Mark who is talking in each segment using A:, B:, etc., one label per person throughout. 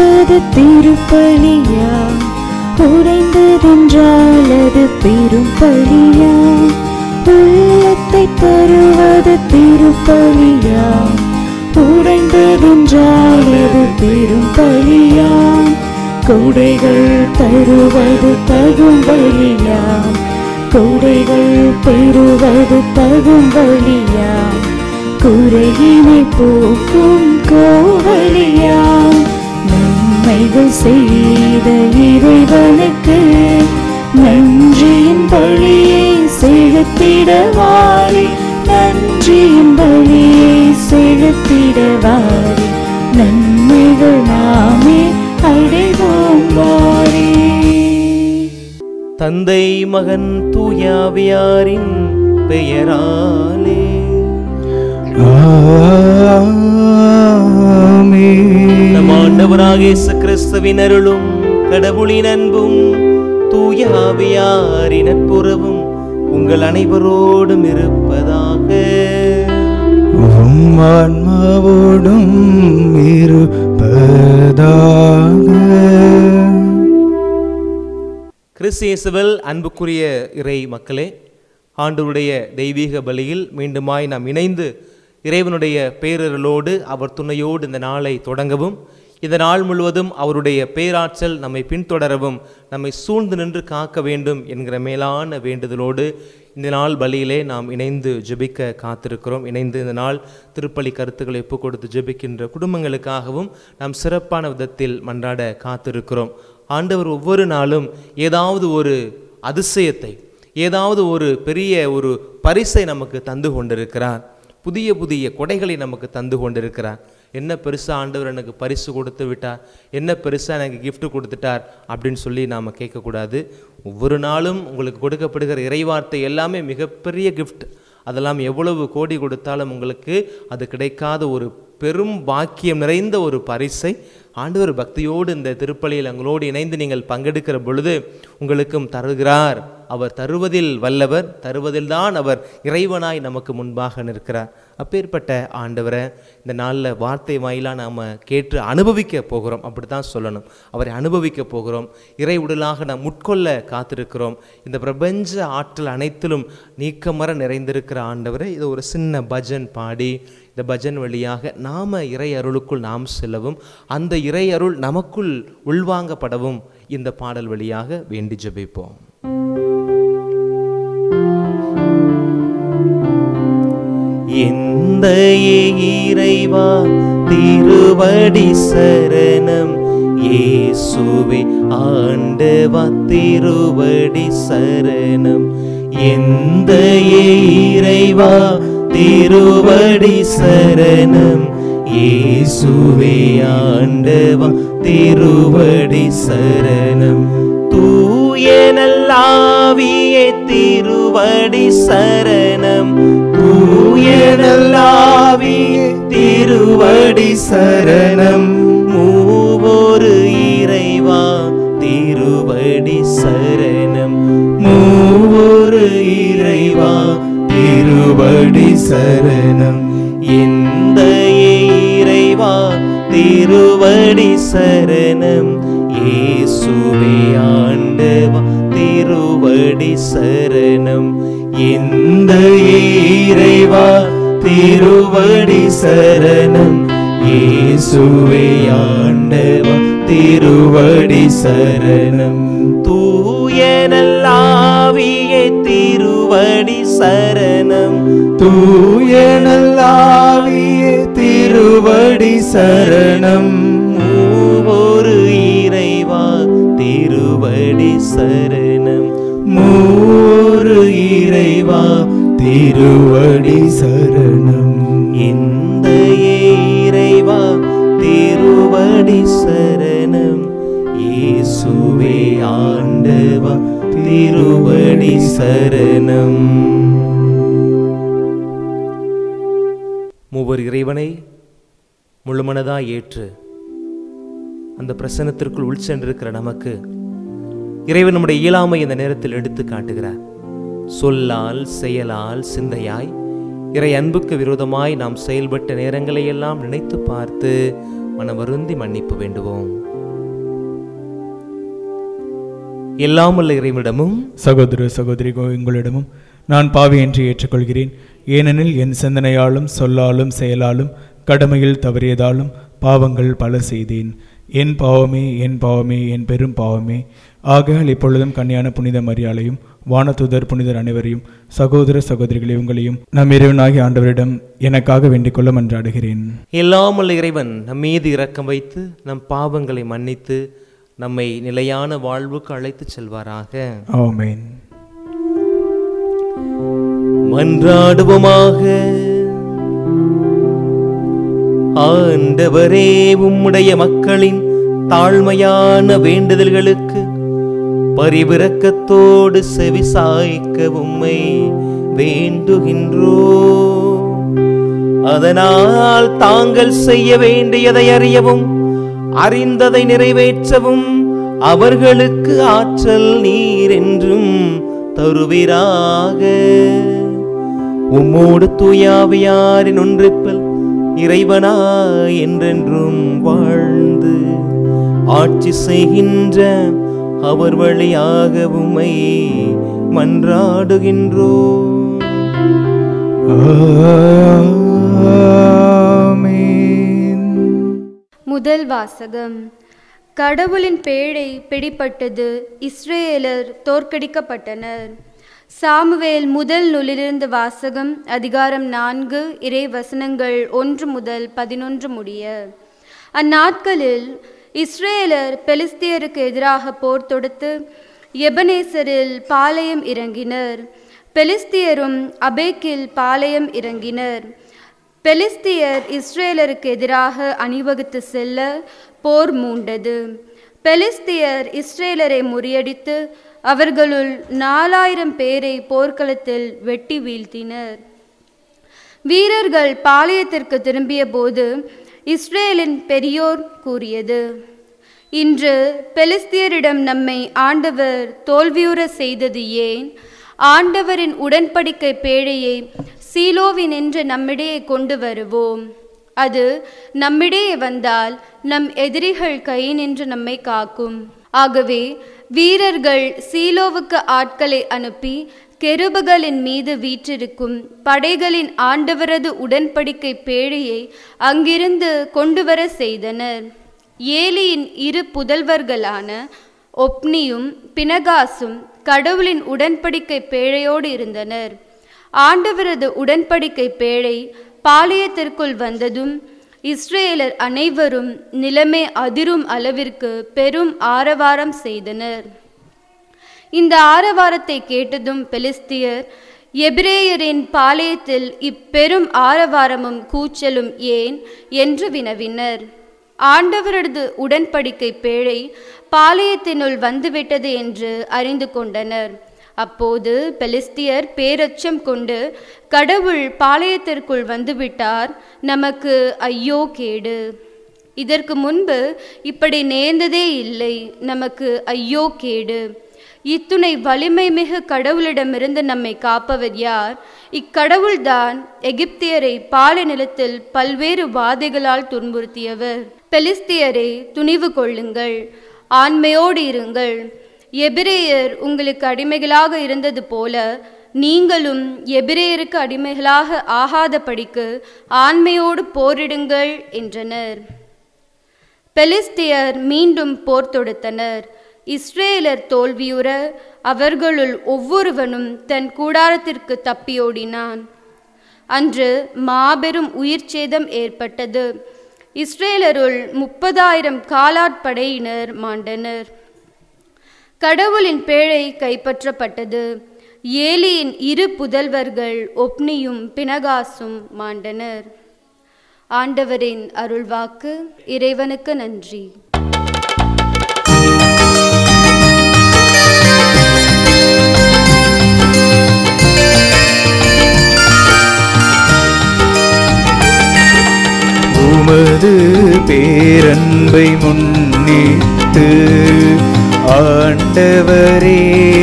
A: உடைந்தது திருப்பலியா உடைந்ததென்றால் அது பெரும் பலியா உள்ளத்தை தருவது திருப்பலியா உடைந்ததென்றால் அது பெரும் பலியா கொடைகள் தருவது தகும் வழியா கொடைகள் பெறுவது தகும் வழியா குறையினை போக்கும் கோவலியா நன்மைகள் செய்த இறைவனுக்கு நன்றியின் பலியை செலுத்திடவாரி நன்றியின் பலியை செலுத்திடவாரி நன்மைகள் நாமே அடைவோம் வாரி
B: தந்தை மகன் தூயாவியாரின் பெயராலே நம் ஆண்டவராக இயேசு கிறிஸ்துவின் அருளும் கடவுளின் அன்பும் தூயாவியாரின் நட்புறவும் உங்கள் அனைவரோடும் இருப்பதாக
C: உம் ஆன்மாவோடும் இருப்பதாக
B: கிறிஸ்து இயேசுவில் அன்புக்குரிய இறை மக்களே ஆண்டவருடைய தெய்வீக பலியில் மீண்டுமாய் நாம் இணைந்து இறைவனுடைய பேரருளோடு அவர் துணையோடு இந்த நாளை தொடங்கவும் இந்த நாள் முழுவதும் அவருடைய பேராற்றல் நம்மை பின்தொடரவும் நம்மை சூழ்ந்து நின்று காக்க வேண்டும் என்கிற மேலான வேண்டுதலோடு இந்த நாள் பலியிலே நாம் இணைந்து ஜெபிக்க காத்திருக்கிறோம் இணைந்து இந்த நாள் திருப்பலி கருத்துக்களை ஒப்பு கொடுத்து ஜெபிக்கின்ற குடும்பங்களுக்காகவும் நாம் சிறப்பான விதத்தில் மன்றாட காத்திருக்கிறோம் ஆண்டவர் ஒவ்வொரு நாளும் ஏதாவது ஒரு அதிசயத்தை ஏதாவது ஒரு பெரிய ஒரு பரிசை நமக்கு தந்து கொண்டிருக்கிறார் புதிய புதிய கொடைகளை நமக்கு தந்து கொண்டிருக்கிறார் என்ன பெருசாக ஆண்டவர் எனக்கு பரிசு கொடுத்து விட்டார் என்ன பெருசாக எனக்கு gift கொடுத்துட்டார் அப்படின்னு சொல்லி நாம் கேட்கக்கூடாது ஒவ்வொரு நாளும் உங்களுக்கு கொடுக்கப்படுகிற இறைவார்த்தை எல்லாமே மிகப்பெரிய gift அதெல்லாம் எவ்வளவு கோடி கொடுத்தாலும் உங்களுக்கு அது கிடைக்காத ஒரு பெரும் பாக்கியம் நிறைந்த ஒரு பரிசை ஆண்டவர் பக்தியோடு இந்த திருப்பலியில் எங்களோடு இணைந்து நீங்கள் பங்கெடுக்கிற பொழுது உங்களுக்கும் தருகிறார் அவர் தருவதில் வல்லவர் தருவதில்தான் அவர் இறைவனாய் நமக்கு முன்பாக நிற்கிறார் அப்பேற்பட்ட ஆண்டவரை இந்த நாளில் வார்த்தை வாயிலாக நாம் கேட்டு அனுபவிக்க போகிறோம் அப்படி தான் சொல்லணும் அவரை அனுபவிக்க போகிறோம் இறை உடலாக நாம் உட்கொள்ள காத்திருக்கிறோம் இந்த பிரபஞ்ச ஆற்றல் அனைத்திலும் நீக்கமர நிறைந்திருக்கிற ஆண்டவரை இது ஒரு சின்ன பஜன் பாடி இந்த பஜன் வழியாக நாம இறை அருளுக்குள் நாம் செல்லவும் அந்த இறை அருள் நமக்குள் உள்வாங்கப்படவும் இந்த பாடல் வழியாக வேண்டி ஜெபிப்போம் எந்த இறைவா திருவடி சரணம் இயேசுவே ஆண்டவா திருவடி சரணம் எந்த இறைவா திருவடி சரணம் இயேசுவே ஆண்டவா திருவடி சரணம் தூய நல்லாவியே திருவடி சரணம் தூய நல்லாவியே திருவடி சரணம் மூவொரு இறைவா திருவடி சரணம் மூவொரு இறைவா
C: திருவடி சரணம்
B: எந்த இறைவா திருவடி சரணம் இயேசுவே ஆண்டவா திருவடி சரணம்
C: இந்த இறைவா திருவடி சரணம் இயேசுவே ஆண்டவா திருவடி சரணம்
B: தூய நல்லாவியே திருவடி சரணம்
C: தூய நல்லாவியே திருவடி சரணம்
B: மூவொரு இறைவா திருவடி சரணம்
C: மூரு இறைவா திருவடி சரணம்
B: இந்த இறைவா திருவடி சரணம் இயேசுவே ஆண்டவா திருவடி சரணம் மூவர் இறைவனை முழுமனதாய் ஏற்று அந்த பிரசன்னத்திற்குள் உள் சென்றிருக்கிற நமக்கு இறைவன் நம்முடைய இயலாமை இந்த நேரத்தில் எடுத்து காட்டுகிறார் சொல்லால் செயலால் சிந்தையாய் இறை அன்புக்கு விரோதமாய் நாம் செயல்பட்ட நேரங்களை எல்லாம் நினைத்து பார்த்து மனம் வருந்தி மன்னிப்பு வேண்டுவோம் எல்லாம் வல்ல இறைவனிடமும்
C: சகோதர சகோதரி உங்களிடமும் நான் பாவி என்று ஏற்றுக்கொள்கிறேன் ஏனெனில் என் சிந்தனையாலும் சொல்லாலும் செயலாலும் கடமையில் தவறியதாலும் பாவங்கள் பல செய்தேன் என் பாவமே என் பாவமே என் பெரும் பாவமே ஆகையால் இப்பொழுதும் கன்னியான புனித மரியாளையும் வானதுதர் புனிதர் அனைவரையும் சகோதர சகோதரிகளை உங்களையும் நம் இறைவனாகிய ஆண்டவரிடம் எனக்காக வேண்டிக் கொள்ள மன்றாடுகிறேன்
B: எல்லாம் வல்ல இறைவன் நம் மீது இரக்கம் வைத்து நம் பாவங்களை மன்னித்து நம்மை நிலையான வாழ்வுக்கு அழைத்துச் செல்வாராக
C: ஆமென்
B: மன்றாடுவோமாக ஆண்டவரே உம்முடைய மக்களின் தாழ்மையான வேண்டுதல்களுக்கு பரிவிரக்கத்தோடு செவி சாய்க்க உம்மை வேண்டுகின்றோ அதனால் தாங்கள் செய்ய வேண்டியதை அறியவும் அறிந்ததை நிறைவேற்றவும் அவர்களுக்கு ஆற்றல் நீர் என்றும் தருவீராக உம்மோடு தூயாவியாரின் ஒன்றிப்பில் இறைவனா என்றென்றும் வாழ்ந்து ஆட்சி செய்கின்ற அவர் வழியாக உம்மை மன்றாடுகின்றோ
C: ஆமென்
D: முதல் வாசகம் கடவுளின் பேழை பிடிப்பட்டது இஸ்ரேலர் தோற்கடிக்கப்பட்டனர் சாமுவேல் முதல் நூலிலிருந்து வாசகம் அதிகாரம் நான்கு இறை வசனங்கள் ஒன்று முதல் பதினொன்று முடிய அந்நாட்களில் இஸ்ரேலர் பெலிஸ்தியருக்கு எதிராக போர் தொடுத்து எபனேசரில் பாளையம் இறங்கினர் பெலிஸ்தியரும் அபேக்கில் பாளையம் இறங்கினர் பெலிஸ்தியர் இஸ்ரேலருக்கு எதிராக அணிவகுத்து செல்ல போர் மூண்டது பெலிஸ்தியர் இஸ்ரேலரை முறியடித்து அவர்களுள் நாலாயிரம் பேரை போர்க்களத்தில் வெட்டி வீழ்த்தினர் வீரர்கள் பாளையத்திற்கு திரும்பிய போது இஸ்ரேலின் பெரியோர் கூறியது இன்று பெலிஸ்தியரிடம் நம்மை ஆண்டவர் தோல்வியுற செய்தது ஏன் ஆண்டவரின் உடன்படிக்கை பேழையை சீலோவினின்று நம்மிடையே கொண்டு வருவோம் அது நம்மிடையே வந்தால் நம் எதிரிகள் கை நின்று நம்மை காக்கும் ஆகவே வீரர்கள் சீலோவுக்கு ஆட்களை அனுப்பி கெருபுகளின் மீது வீற்றிருக்கும் படைகளின் ஆண்டவரது உடன்படிக்கை பேழையை அங்கிருந்து கொண்டு வர செய்தனர் ஏலியின் இரு புதல்வர்களான ஒப்னியும் பினகாசும் கடவுளின் உடன்படிக்கை பேழையோடு இருந்தனர் ஆண்டவரது உடன்படிக்கை பேழை பாளையத்திற்குள் வந்ததும் இஸ்ரேலர் அனைவரும் நிலைமை அதிரும் அளவிற்கு பெரும் ஆரவாரம் செய்தனர் இந்த ஆரவாரத்தை கேட்டதும் பெலிஸ்தியர் எபிரேயரின் பாளையத்தில் இப்பெரும் ஆரவாரமும் கூச்சலும் ஏன் என்று வினவினர் ஆண்டவரது உடன்படிக்கை பேழை பாளையத்தினுள் வந்துவிட்டது என்று அறிந்து கொண்டனர் அப்போது பெலிஸ்தியர் பேரச்சம் கொண்டு கடவுள் பாளையத்திற்குள் வந்துவிட்டார் நமக்கு ஐயோ கேடு இதற்கு முன்பு இப்படி நேர்ந்ததே இல்லை நமக்கு ஐயோ கேடு இத்துணை வலிமை மிகு கடவுளிடமிருந்து நம்மை காப்பவர் யார் இக்கடவுள்தான் எகிப்தியரை பாலை நிலத்தில் பல்வேறு வாதைகளால் துன்புறுத்தியவர் பெலிஸ்தியரே துணிவு கொள்ளுங்கள் ஆண்மையோடு இருங்கள் எபிரேயர் உங்களுக்கு அடிமைகளாக இருந்தது போல நீங்களும் எபிரேயருக்கு அடிமைகளாக ஆகாதபடிக்கு ஆண்மையோடு போரிடுங்கள் என்றனர் பெலிஸ்தியர் மீண்டும் போர் தொடுத்தனர் இஸ்ரேலர் தோல்வியுற அவர்களுள் ஒவ்வொருவனும் தன் கூடாரத்திற்கு தப்பியோடினான் அன்று மாபெரும் உயிர்ச்சேதம் ஏற்பட்டது இஸ்ரேலருள் முப்பதாயிரம் காலாட்படையினர் மாண்டனர் கடவுளின் பேழை கைப்பற்றப்பட்டது ஏலியின் இரு புதல்வர்கள் ஒப்னியும் பினகாசும் மாண்டனர் ஆண்டவரின் அருள்வாக்கு இறைவனுக்கு நன்றி
C: உமது பேரன்பை முன்னிட்டு ஆண்டவரே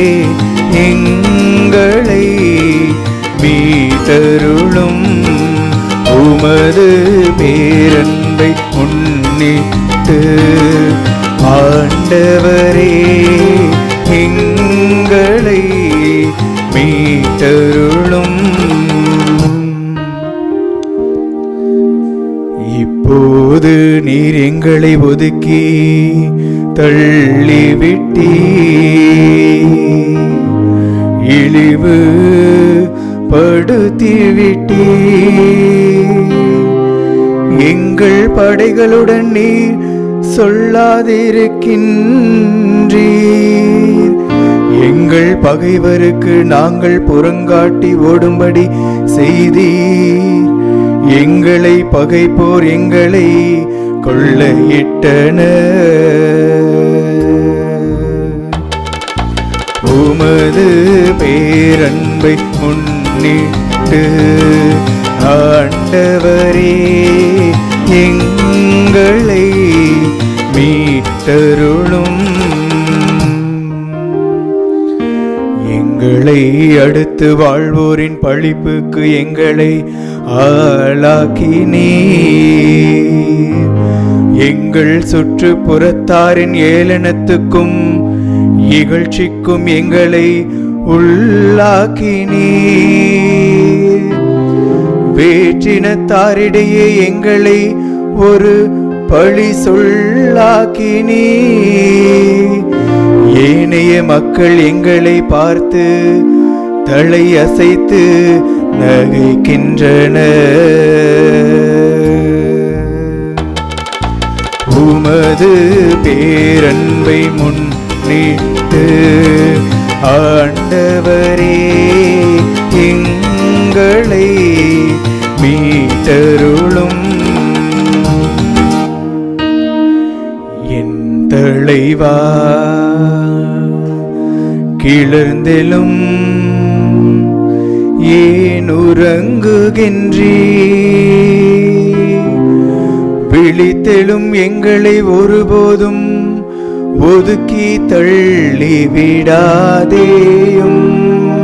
C: எங்களை மீட்டருளும் உமது பேரன்பை முன்னிட்டு ஆண்டவரே
E: எங்களை மீட்டருளும் இப்போது நீர் எங்களை ஒதுக்கி தள்ளிவிட்டீ இழிவு படுத்திவிட்டீ எங்கள் படைகளுடன் நீர் சொல்லாதிருக்கின்றீர் எங்கள் பகைவருக்கு நாங்கள் புறங்காட்டி ஓடும்படி செய்தீர் எங்களை பகைப்போர் எங்களை கொள்ளையிட்டனர் உமது பேரன்பை முன்னிட்டு ஆண்டவரே எங்களை மீட்டருளும் எங்களை அடுத்து வாழ்வோரின் பழிப்புக்கு எங்களை ஆளாக்கினீ எங்கள் சுற்றுப்புறத்தாரின் ஏளனத்துக்கும் இகழ்ச்சிக்கும் எங்களை உள்ளாக்கினீ வேற்றினத்தாரிடையே எங்களை ஒரு பழி சொல்லாக்கினீ ஏனைய மக்கள் எங்களை பார்த்து தலை அசைத்து நகைக்கின்றனர் உமது பேரன்பை முன்னிட்டு ஆண்டவரே எங்களை மீட்டருளும் என் தலைவா கிளர்ந்தெலும் ஏன் உறங்குகின்றீ விழித்தெழும் எங்களை ஒருபோதும் ஒதுக்கி தள்ளி விடாதேயும்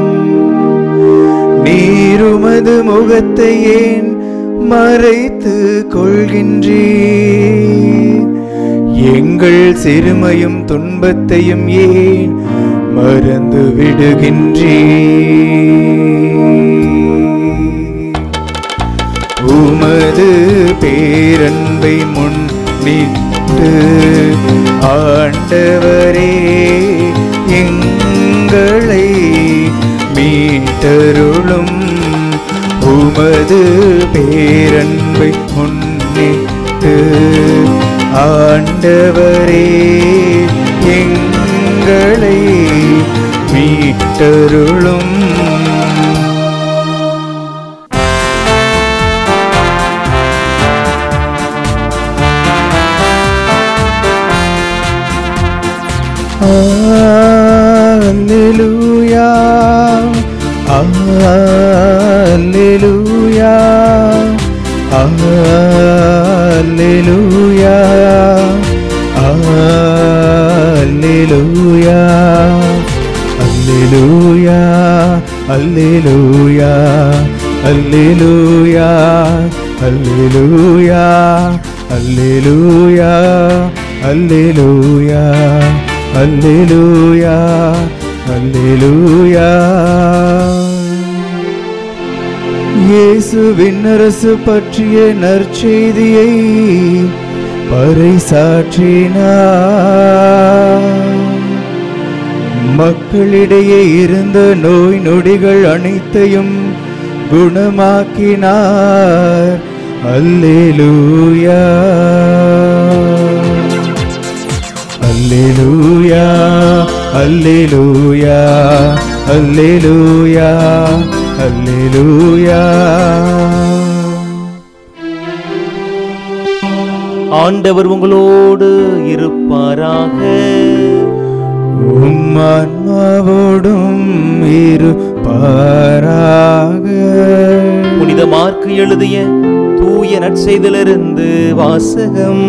E: நீருமது முகத்தை ஏன் மறைத்து கொள்கின்றீர் எங்கள் சிறுமையும் துன்பத்தையும் ஏன் மறந்து விடுகின்றீர் உமது பேரன்பை முன்னிட்டு ஆண்டவரே எங்களை மீட்டருளும் உமது பேரன்பை முன்னிட்டு ஆண்டவரே எங்களை மீட்டருளும் Alleluia. Alleluia. Alleluia. Alleluia. Alleluia. Alleluia. Alleluia. Alleluia. Alleluia. Alleluia. Alleluia. Alleluia. இயேசுவின் அரசு பற்றிய நற்செய்தியை பறைசாற்றினார் மக்களிடையே இருந்த நோய் நொடிகள் அனைத்தையும் குணமாக்கினார் அல்லேலூயா அல்லேலூயா அல்லேலூயா அல்லேலூயா அல்லேலூயா
B: ஆண்டவர் உங்களோடு இருப்பாராக
E: உம் ஆன்மாவோடும் இருப்பாராக
B: புனித மார்க்கு எழுதிய தூய நற்செய்திலிருந்து வாசகம்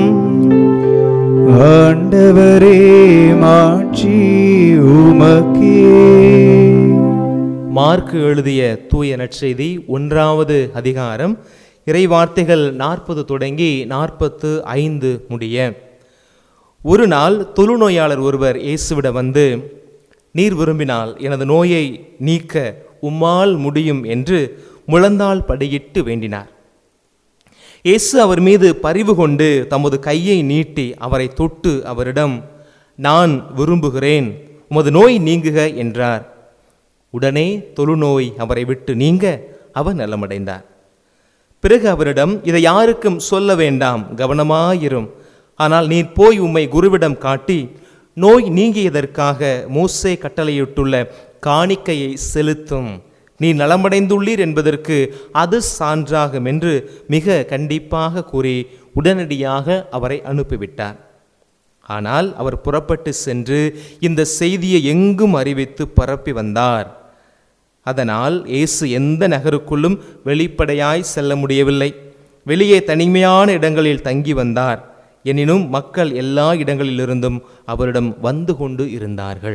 E: ஆண்டவரே மாட்சி உமக்கே
B: மார்க்கு எழுதிய தூய நற்செய்தி ஒன்றாவது அதிகாரம் இறை வார்த்தைகள் நாற்பது தொடங்கி நாற்பத்து ஐந்து முடிய ஒரு நாள் தொழுநோயாளர் ஒருவர் இயேசுவிடம் வந்து நீர் விரும்பினால் எனது நோயை நீக்க உம்மால் முடியும் என்று முழந்தாள் படியிட்டு வேண்டினார் இயேசு அவர் மீது பரிவு கொண்டு தமது கையை நீட்டி அவரை தொட்டு அவரிடம் நான் விரும்புகிறேன் உமது நோய் நீங்குக என்றார் உடனே தொழுநோய் அவரை விட்டு நீங்க அவர் நலமடைந்தார் பிறகு அவரிடம் இதை யாருக்கும் சொல்ல வேண்டாம் கவனமாயிரும் ஆனால் நீர் போய் உம்மை குருவிடம் காட்டி நோய் நீங்கியதற்காக மோசே கட்டளையிட்டுள்ள காணிக்கையை செலுத்தும் நீ நலமடைந்துள்ளீர் என்பதற்கு அது சான்றாகும் என்று மிக கண்டிப்பாக கூறி உடனடியாக அவரை அனுப்பிவிட்டார் ஆனால் அவர் புறப்பட்டு சென்று இந்த செய்தியை எங்கும் அறிவித்து பரப்பி வந்தார் அதனால் இயேசு எந்த நகருக்குள்ளும் வெளிப்படையாய் செல்ல முடியவில்லை வெளியே தனிமையான இடங்களில் தங்கி வந்தார் எனினும் மக்கள் எல்லா இடங்களிலிருந்தும் அவரிடம் வந்து கொண்டு இருந்தார்கள்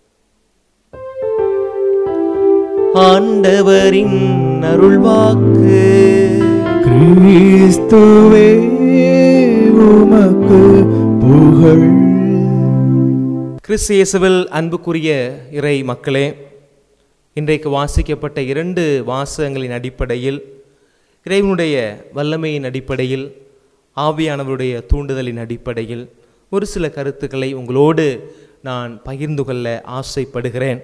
B: ஆண்டவரின் அருள்வாக்கு
E: கிறிஸ்துவே உமக்கு புகழ்
B: கிறிஸ்து இயேசுவில் அன்புக்குரிய இறை மக்களே இன்றைக்கு வாசிக்கப்பட்ட இரண்டு வாசகங்களின் அடிப்படையில் இறைவனுடைய வல்லமையின் அடிப்படையில் ஆவியானவருடைய தூண்டுதலின் அடிப்படையில் ஒரு சில கருத்துக்களை உங்களோடு நான் பகிர்ந்து கொள்ள ஆசைப்படுகிறேன்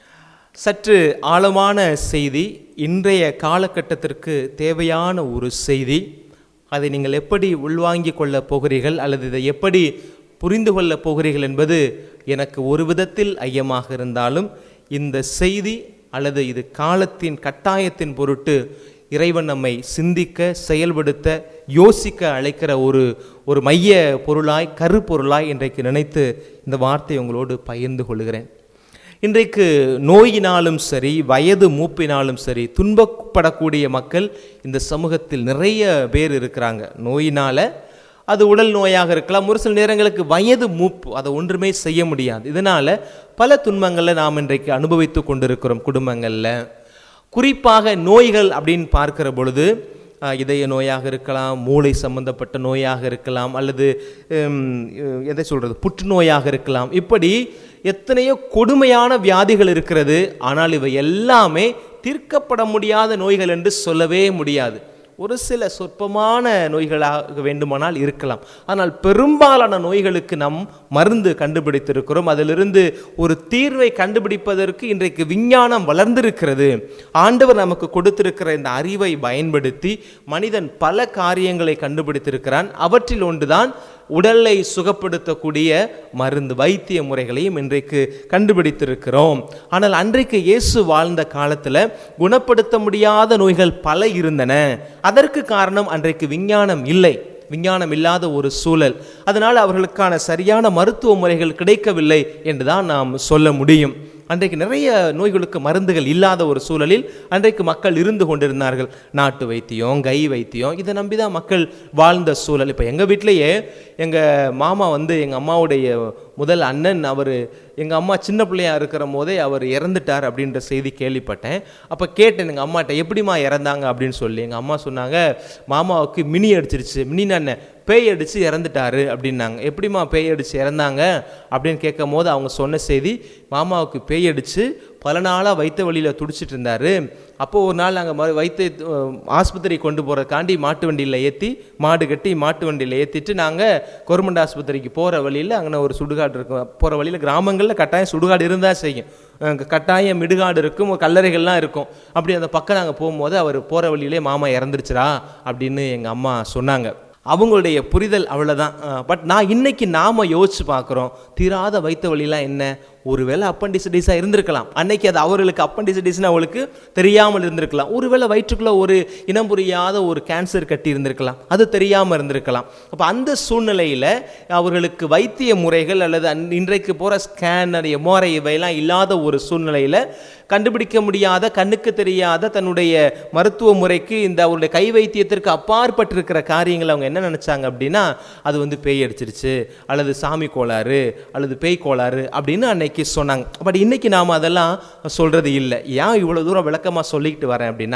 B: சற்று ஆழமான செய்தி இன்றைய காலகட்டத்திற்கு தேவையான ஒரு செய்தி அதை நீங்கள் எப்படி உள்வாங்கிக் கொள்ளப் போகிறீர்கள் அல்லது இதை எப்படி புரிந்து கொள்ளப் போகிறீர்கள் என்பது எனக்கு ஒரு விதத்தில் ஐயமாக இருந்தாலும் இந்த செய்தி அல்லது இது காலத்தின் கட்டாயத்தின் பொருட்டு இறைவன் நம்மை சிந்திக்க செயல்படுத்த யோசிக்க அழைக்கிற ஒரு ஒரு மைய பொருளாய் கருப்பொருளாய் இன்றைக்கு நினைத்து இந்த வார்த்தையை உங்களோடு பகிர்ந்து கொள்கிறேன் இன்றைக்கு நோயினாலும் சரி வயது மூப்பினாலும் சரி துன்பப்படக்கூடிய மக்கள் இந்த சமூகத்தில் நிறைய பேர் இருக்கிறாங்க நோயினால அது உடல் நோயாக இருக்கலாம் ஒரு சில நேரங்களுக்கு வயது மூப்பு அதை ஒன்றுமே செய்ய முடியாது இதனால பல துன்பங்களை நாம் இன்றைக்கு அனுபவித்து கொண்டிருக்கிறோம் குடும்பங்களில் குறிப்பாக நோய்கள் அப்படின்னு பார்க்கிற பொழுது அஹ், இதய நோயாக இருக்கலாம் மூளை சம்பந்தப்பட்ட நோயாக இருக்கலாம் அல்லது ஹம், எதை சொல்றது புற்றுநோயாக இருக்கலாம் இப்படி எத்தனையோ கொடுமையான வியாதிகள் இருக்கிறது ஆனால் இவை எல்லாமே தீர்க்கப்பட முடியாத நோய்கள் என்று சொல்லவே முடியாது ஒரு சில சொற்பமான நோய்களாக வேண்டுமானால் இருக்கலாம் ஆனால் பெரும்பாலான நோய்களுக்கு நாம் மருந்து கண்டுபிடித்திருக்கிறோம் அதிலிருந்து ஒரு தீர்வை கண்டுபிடிப்பதற்கு இன்றைக்கு விஞ்ஞானம் வளர்ந்திருக்கிறது ஆண்டவர் நமக்கு கொடுத்திருக்கிற இந்த அறிவை பயன்படுத்தி மனிதன் பல காரியங்களை கண்டுபிடித்திருக்கிறான் அவற்றில் ஒன்றுதான் உடலை சுகப்படுத்தக்கூடிய மருந்து வைத்திய முறைகளையும் இன்றைக்கு கண்டுபிடித்திருக்கிறோம் ஆனால் அன்றைக்கு இயேசு வாழ்ந்த காலத்தில் குணப்படுத்த முடியாத நோய்கள் பல இருந்தன அதற்கு காரணம் அன்றைக்கு விஞ்ஞானம் இல்லை விஞ்ஞானம் இல்லாத ஒரு சூழல் அதனால் அவர்களுக்கான சரியான மருத்துவ முறைகள் கிடைக்கவில்லை என்றுதான் நாம் சொல்ல முடியும் அன்றைக்கு நிறைய நோய்களுக்கு மருந்துகள் இல்லாத ஒரு சூழலில் அன்றைக்கு மக்கள் இருந்து கொண்டிருந்தார்கள் நாட்டு வைத்தியம் கை வைத்தியம் இதை நம்பி தான் மக்கள் வாழ்ந்த சூழல் இப்போ எங்கள் வீட்டிலேயே எங்கள் மாமா வந்து எங்கள் அம்மாவுடைய முதல் அண்ணன் அவர் எங்கள் அம்மா சின்ன பிள்ளையா இருக்கிற போதே அவர் இறந்துட்டார் அப்படின்ற செய்தி கேள்விப்பட்டேன் அப்போ கேட்டேன் எங்கள் அம்மாட்ட எப்படிம்மா இறந்தாங்க அப்படின்னு சொல்லி எங்கள் அம்மா சொன்னாங்க மாமாவுக்கு மினி அடிச்சிருச்சு மினி நான் பேய் அடித்து இறந்துட்டாரு அப்படின்னாங்க எப்படிம்மா பேய் அடித்து இறந்தாங்க அப்படின்னு கேட்கும் போது அவங்க சொன்ன செய்தி மாமாவுக்கு பேய் அடித்து பல நாளாக வைத்த வழியில் துடிச்சிட்டு இருந்தார் அப்போ ஒரு நாள் நாங்கள் வைத்த அஹ், ஆஸ்பத்திரி கொண்டு போகிறதுக்காண்டி மாட்டு வண்டியில் ஏற்றி மாடு கட்டி மாட்டு வண்டியில் ஏற்றிட்டு நாங்கள் கவர்மெண்ட் ஆஸ்பத்திரிக்கு போகிற வழியில் அங்கே ஒரு சுடுகாடு இருக்கும் போகிற வழியில் கிராமங்களில் கட்டாயம் சுடுகாடு இருந்தால் செய்யும் அங்க கட்டாயம் மிடுகாடு இருக்கும் கல்லறைகள்லாம் இருக்கும் அப்படி அந்த பக்கம் நாங்கள் போகும்போது அவர் போகிற வழியிலே மாமா இறந்துருச்சுரா அப்படின்னு எங்கள் அம்மா சொன்னாங்க அவங்களுடைய புரிதல் அவ்வளோதான் பட் நான் இன்னைக்கு நாம யோசிச்சு பார்க்குறோம் தீராத வைத்த வழிலாம் என்ன ஒருவேளை அப்பண்டிசிட்டிஸாக இருந்திருக்கலாம் அன்னைக்கு அது அவர்களுக்கு அப்பண்டிசிட்டிஸ்னு அவங்களுக்கு தெரியாமல் இருந்திருக்கலாம் ஒருவேளை வயிற்றுக்குள்ள ஒரு இனம் புரியாத ஒரு கேன்சர் கட்டி இருந்திருக்கலாம் அது தெரியாமல் இருந்திருக்கலாம் அப்போ அந்த சூழ்நிலையில் அவர்களுக்கு வைத்திய முறைகள் அல்லது அன்- இன்றைக்கு போகிற ஸ்கேனர் எம்ஆர்ஐ இவையெல்லாம் இல்லாத ஒரு சூழ்நிலையில் கண்டுபிடிக்க முடியாத கண்ணுக்கு தெரியாத தன்னுடைய மருத்துவ முறைக்கு இந்த அவருடைய கை வைத்தியத்திற்கு அப்பாற்பட்டிருக்கிற காரியங்கள் அவங்க என்ன நினைச்சாங்க அப்படின்னா அது வந்து பேய் அடிச்சிருச்சு அல்லது சாமி கோளாறு அல்லது பேய் கோளாறு அப்படின்னு அன்னைக்கு சொன்னாங்க பட் இன்னைக்கு நாம் அதெல்லாம் சொல்றது இல்லை ஏன் இவ்வளோ தூரம் விளக்கமாக சொல்லிக்கிட்டு வரேன் அப்படின்னா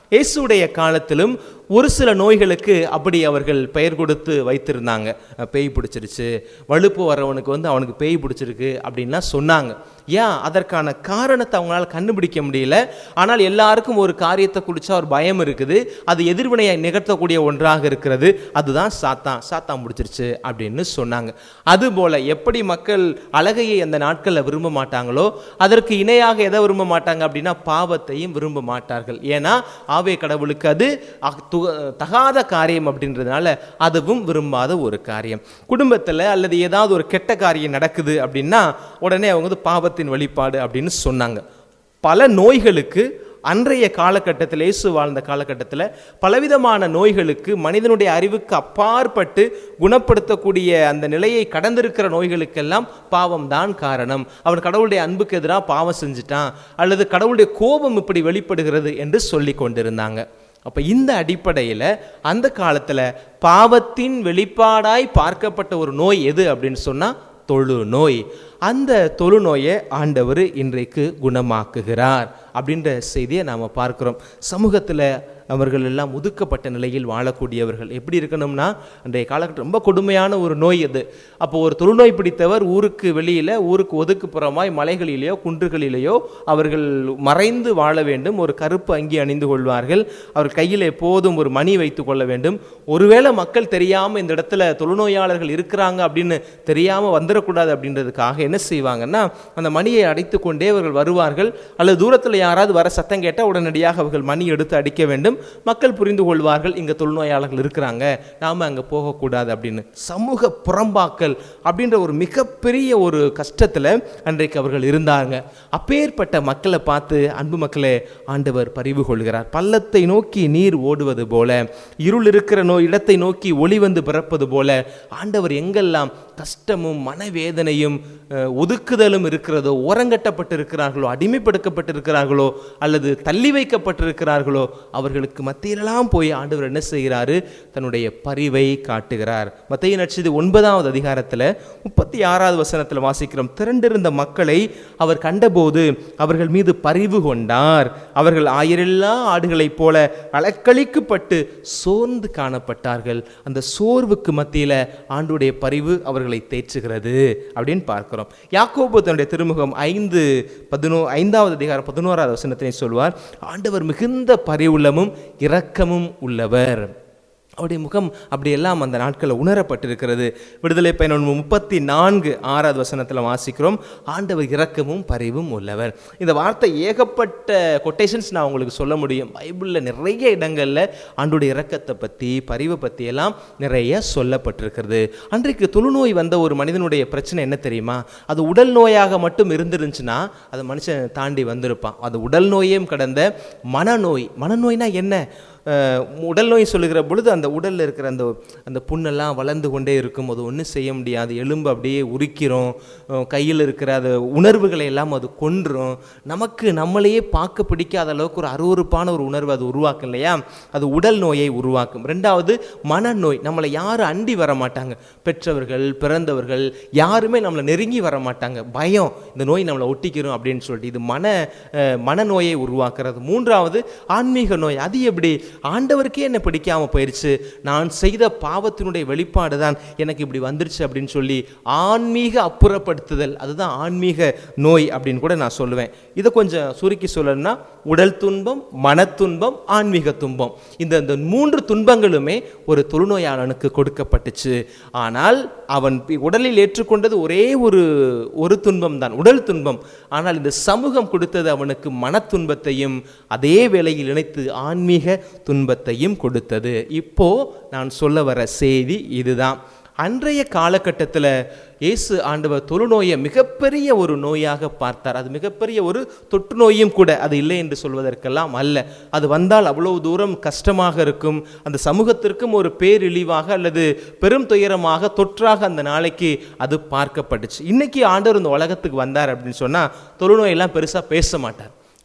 B: இயேசுடைய காலத்திலும் ஒரு சில நோய்களுக்கு அப்படி அவர்கள் பெயர் கொடுத்து வைத்திருந்தாங்க அஹ் பேய் பிடிச்சிருச்சு வலுப்பு வர்றவனுக்கு வந்து அவனுக்கு பேய் பிடிச்சிருக்கு அப்படின்லாம் சொன்னாங்க ஏன் அதற்கான காரணத்தை அவங்களால கண்டுபிடிக்க முடியல ஆனால் எல்லாருக்கும் ஒரு காரியத்தை குடிச்சா ஒரு பயம் இருக்குது அது எதிர்வினையை நிகழ்த்தக்கூடிய ஒன்றாக இருக்கிறது அதுதான் சாத்தான் சாத்தான் பிடிச்சிருச்சு அப்படின்னு சொன்னாங்க அதுபோல எப்படி மக்கள் அழகையை அந்த நாட்களில் விரும்ப மாட்டாங்களோ அதற்கு இணையாக எதை விரும்ப மாட்டாங்க அப்படின்னா பாவத்தையும் விரும்ப மாட்டார்கள் ஏன்னா ஆவே கடவுளுக்கு அது அக்- து- தகாத காரியம் அப்படின்றதுனால அதுவும் விரும்பாத ஒரு காரியம் குடும்பத்தில் அல்லது ஏதாவது ஒரு கெட்ட காரியம் நடக்குது அப்படின்னா உடனே அவங்க வந்து பாவத்தின் வெளிப்பாடு அப்படின்னு சொன்னாங்க பல நோய்களுக்கு அன்றைய காலகட்டத்தில் இயேசு வாழ்ந்த காலகட்டத்தில் பலவிதமான நோய்களுக்கு மனிதனுடைய அறிவுக்கு அப்பாற்பட்டு குணப்படுத்தக்கூடிய அந்த நிலையை கடந்திருக்கிற நோய்களுக்கெல்லாம் பாவம் தான் காரணம் அவன் கடவுளுடைய அன்புக்கு எதிராக பாவம் செஞ்சுட்டான் அல்லது கடவுளுடைய கோபம் இப்படி வெளிப்படுகிறது என்று சொல்லி கொண்டிருந்தாங்க அப்ப இந்த அடிப்படையில் அந்த காலத்துல பாவத்தின் வெளிப்பாடாய் பார்க்கப்பட்ட ஒரு நோய் எது அப்படின்னு சொன்னா தொழு நோய் அந்த தொழுநோயை ஆண்டவர் இன்றைக்கு குணமாக்குகிறார் அப்படின்ற செய்தியை நாம் பார்க்கிறோம் சமூகத்தில் அவர்கள் எல்லாம் ஒதுக்கப்பட்ட நிலையில் வாழக்கூடியவர்கள் எப்படி இருக்கணும்னா அன்றைய காலகட்டம் ரொம்ப கொடுமையான ஒரு நோய் அது அப்போ ஒரு தொழுநோய் பிடித்தவர் ஊருக்கு வெளியில் ஊருக்கு ஒதுக்குப்புறமாய் மலைகளிலேயோ குன்றுகளிலேயோ அவர்கள் மறைந்து வாழ வேண்டும் ஒரு கருப்பு அங்கி அணிந்து கொள்வார்கள் அவர் கையில் எப்போதும் ஒரு மணி வைத்து கொள்ள வேண்டும் ஒருவேளை மக்கள் தெரியாமல் இந்த இடத்துல தொழுநோயாளர்கள் இருக்கிறாங்க அப்படின்னு தெரியாமல் வந்துடக்கூடாது அப்படின்றதுக்காக என்ன செய்வாங்கன்னா அந்த மணியை அடைத்து கொண்டே அவர்கள் வருவார்கள் அல்லது தூரத்தில் யாராவது வர சத்தம் கேட்டால் உடனடியாக அவர்கள் மணி எடுத்து அடிக்க வேண்டும் மக்கள் புரிந்து கொள்வார்கள் இங்கே தொழுநோயாளர்கள் இருக்கிறாங்க நாம் அங்கே போகக்கூடாது அப்படின்னு சமூக புறம்பாக்கல் அப்படின்ற ஒரு மிகப்பெரிய ஒரு கஷ்டத்தில் அன்றைக்கு அவர்கள் இருந்தாங்க அப்பேற்பட்ட மக்களை பார்த்து அன்பு மக்களே ஆண்டவர் பரிவு கொள்கிறார் பள்ளத்தை நோக்கி நீர் ஓடுவது போல இருள் இருக்கிற நோ இடத்தை நோக்கி ஒளி வந்து பிறப்பது போல ஆண்டவர் எங்கெல்லாம் கஷ்டமும் மனவேதனையும் அஹ், ஒதுக்குதலும் இருக்கிறதோ ஓரங்கட்டப்பட்டிருக்கிறார்களோ அடிமைப்படுத்தப்பட்டிருக்கிறார்களோ அல்லது தள்ளி வைக்கப்பட்டிருக்கிறார்களோ அவர்களுக்கு மத்தியிலெல்லாம் போய் ஆண்டவர் என்ன செய்கிறாரு தன்னுடைய பரிவை காட்டுகிறார் மத்திய நட்சது ஒன்பதாவது அதிகாரத்தில் முப்பத்தி ஆறாவது வசனத்தில் வாசிக்கிறோம் திரண்டிருந்த மக்களை அவர் கண்டபோது அவர்கள் மீது பரிவு கொண்டார் அவர்கள் ஆயிரெல்லா ஆடுகளைப் போல அலக்களிக்கப்பட்டு சோர்ந்து காணப்பட்டார்கள் அந்த சோர்வுக்கு மத்தியில் ஆண்டுடைய பரிவு அவர்களை தேற்றுகிறது அப்படின்னு பார்க்கிறோம் யாக்கோபு தன்னுடைய திருமுகம் ஐந்து பதினோ ஐந்தாவது அதிகாரம் பதினோராவது வசனத்தினை சொல்வார் ஆண்டவர் மிகுந்த பரிவுள்ளமும் இரக்கமும் உள்ளவர் அவருடைய முகம் அப்படியெல்லாம் அந்த நாட்களில் உணரப்பட்டிருக்கிறது விடுதலை பயணம் முப்பத்தி நான்கு ஆறாவது வசனத்தில் வாசிக்கிறோம் ஆண்டவர் இரக்கமும் பரிவும் உள்ளவர் இந்த வார்த்தை ஏகப்பட்ட கொட்டேஷன்ஸ் நான் உங்களுக்கு சொல்ல முடியும் பைபிளில் நிறைய இடங்களில் ஆண்டுடைய இரக்கத்தை பற்றி பரிவை பற்றி எல்லாம் நிறைய சொல்லப்பட்டிருக்கிறது அன்றைக்கு தொழுநோய் வந்த ஒரு மனிதனுடைய பிரச்சனை என்ன தெரியுமா அது உடல் நோயாக மட்டும் இருந்துருந்துச்சுன்னா அது மனுஷன் தாண்டி வந்திருப்பான் அது உடல் நோயையும் கடந்த மனநோய் மனநோய்னா என்ன அஹ், உடல் நோய் சொல்லுகிற பொழுது அந்த உடலில் இருக்கிற அந்த அந்த புண்ணெல்லாம் வளர்ந்து கொண்டே இருக்கும் அது ஒன்றும் செய்ய முடியாது எலும்பு அப்படியே உரிக்கிறோம் அஹ், கையில் இருக்கிற அது உணர்வுகளை எல்லாம் அது கொன்றும் நமக்கு நம்மளையே பார்க்க பிடிக்காத அளவுக்கு ஒரு அருவருப்பான ஒரு உணர்வு அது உருவாக்கும் இல்லையா அது உடல் நோயை உருவாக்கும் ரெண்டாவது மனநோய் நம்மளை யாரும் அண்டி வர மாட்டாங்க பெற்றவர்கள் பிறந்தவர்கள் யாருமே நம்மளை நெருங்கி வர மாட்டாங்க பயம் இந்த நோய் நம்மளை ஒட்டிக்கிறோம் அப்படின்னு சொல்லிட்டு இது மன அஹ், மனநோயை உருவாக்குறது மூன்றாவது ஆன்மீக நோய் அது எப்படி ஆண்டவருக்கே என்னை பிடிக்காம போயிடுச்சு நான் செய்த பாவத்தினுடைய வெளிப்பாடு தான் எனக்கு இப்படி வந்துருச்சு அப்படின்னு சொல்லி ஆன்மீக அப்புறப்படுத்துதல் அதுதான் ஆன்மீக நோய் அப்படின்னு கூட நான் சொல்லுவேன் இதை கொஞ்சம் சுருக்கி சொல்லணும்னா உடல் துன்பம் மனத்துன்பம் ஆன்மீக துன்பம் இந்த இந்த மூன்று துன்பங்களுமே ஒரு தொழுநோயாளனுக்கு கொடுக்கப்பட்டுச்சு ஆனால் அவன் பி- உடலில் ஏற்றுக்கொண்டது ஒரே ஒரு ஒரு துன்பம் தான் உடல் துன்பம் ஆனால் இந்த சமூகம் கொடுத்தது அவனுக்கு மனத்துன்பத்தையும் அதே வேளையில் இணைத்து ஆன்மீக துன்பத்தையும் கொடுத்தது இப்போ நான் சொல்ல வர செய்தி இதுதான் அன்றைய காலகட்டத்தில் இயேசு ஆண்டவர் தொழுநோயை மிகப்பெரிய ஒரு நோயாக பார்த்தார் அது மிகப்பெரிய ஒரு தொற்று நோயும் கூட அது இல்லை என்று சொல்வதற்கெல்லாம் அல்ல அது வந்தால் அவ்வளவு தூரம் கஷ்டமாக இருக்கும் அந்த சமூகத்திற்கும் ஒரு பேரிழிவாக அல்லது பெரும் துயரமாக தொற்றாக அந்த நாளைக்கு அது பார்க்கப்பட்டுச்சு இன்னைக்கு ஆண்டவர் இந்த உலகத்துக்கு வந்தார் அப்படின்னு சொன்னால் தொழுநோயெல்லாம் பெருசாக பேச மாட்டார்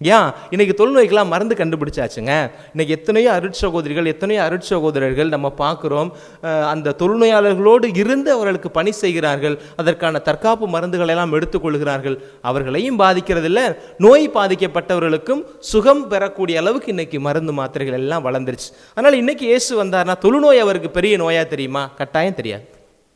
B: ஏன் இன்னைக்கு தொழுநோய்க்கெல்லாம் மருந்து கண்டுபிடிச்சாச்சுங்க இன்னைக்கு எத்தனையோ அருட்சகோதரிகள் எத்தனையோ அருட்சகோதரர்கள் நம்ம பார்க்குறோம் அஹ், அந்த தொழுநோயாளர்களோடு இருந்து அவர்களுக்கு பணி செய்கிறார்கள் அதற்கான தற்காப்பு மருந்துகளை எல்லாம் எடுத்துக்கொள்கிறார்கள் அவர்களையும் பாதிக்கிறதில்ல நோய் பாதிக்கப்பட்டவர்களுக்கும் சுகம் பெறக்கூடிய அளவுக்கு இன்னைக்கு மருந்து மாத்திரைகள் எல்லாம் வளர்ந்துருச்சு அதனால் இன்னைக்கு இயேசு வந்தார்னா தொழுநோய் அவருக்கு பெரிய நோயா தெரியுமா கட்டாயம் தெரியாது